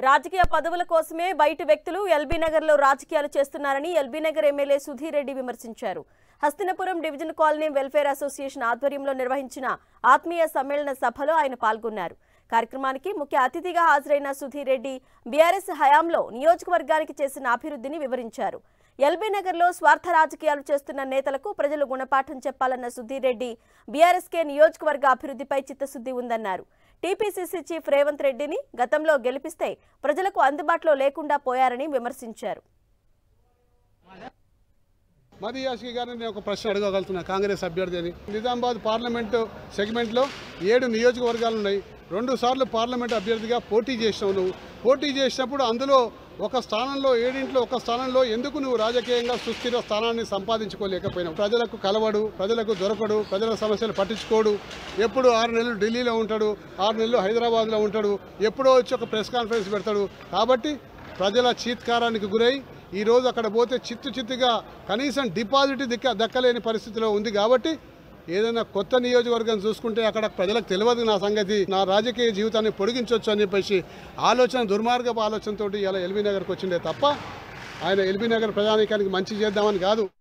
రాజకీయ పదవుల కోసమే బయటి వ్యక్తులు ఎల్బీ నగర్లో రాజకీయాలు చేస్తున్నారని ఎల్బీ నగర్ ఎమ్మెల్యే సుధీర్ రెడ్డి విమర్శించారు Hastinapuram division colony welfare association ఆధ్వర్యంలో నిర్వహించిన ఆత్మీయ సమ్మేళన సభలో ఆయన పాల్గొన్నారు కార్యక్రమానికి ముఖ్య అతిథిగా హాజరైన సుధీర్ రెడ్డి బీఆర్ఎస్ హయాంలో నియోజకవర్గానికి చేసిన అభివృద్ధిని వివరించారు ఎల్బీ నగర్లో స్వార్థ రాజకీయాలు చేస్తున్న నేతలకు ప్రజలు గుణపాఠం చెప్పాలన్న సుధీర్ రెడ్డి బీఆర్ఎస్కే నియోజకవర్గ అభివృద్ధిపై చిత్తశుద్ధి ఉందన్నారు టీపీసీసీ చీఫ్ రేవంత్ రెడ్డిని గతంలో గెలిపిస్తే ప్రజలకు అందుబాటులో లేకుండా పోయారని విమర్శించారు మది యాషకి గారిని నేను ఒక ప్రశ్న అడగగలుగుతున్నా కాంగ్రెస్ అభ్యర్థి అని నిజామాబాద్ పార్లమెంటు సెగ్మెంట్లో ఏడు నియోజకవర్గాలు ఉన్నాయి రెండు సార్లు పార్లమెంట్ అభ్యర్థిగా పోటీ చేసినావు నువ్వు పోటీ చేసినప్పుడు అందులో ఒక స్థానంలో ఏడింట్లో ఒక స్థానంలో ఎందుకు నువ్వు రాజకీయంగా సుస్థిర స్థానాన్ని సంపాదించుకోలేకపోయినావు ప్రజలకు కలవడు ప్రజలకు దొరకడు ప్రజల సమస్యలు పట్టించుకోడు ఎప్పుడు ఆరు నెలలు ఢిల్లీలో ఉంటాడు ఆరు నెలలు హైదరాబాద్లో ఉంటాడు ఎప్పుడో వచ్చి ఒక ప్రెస్ కాన్ఫరెన్స్ పెడతాడు కాబట్టి ప్రజల చీత్కారానికి గురై ఈ రోజు అక్కడ పోతే చిత్తు చిత్తుగా కనీసం డిపాజిట్ దిక్క దక్కలేని పరిస్థితిలో ఉంది కాబట్టి ఏదైనా కొత్త నియోజకవర్గం చూసుకుంటే అక్కడ ప్రజలకు తెలియదు నా సంగతి నా రాజకీయ జీవితాన్ని పొడిగించవచ్చు అని చెప్పేసి ఆలోచన దుర్మార్గపు ఆలోచనతోటి ఇలా ఎల్బీ నగర్కి వచ్చిండే తప్ప ఆయన ఎల్బీ నగర్ ప్రజానీకానికి మంచి చేద్దామని కాదు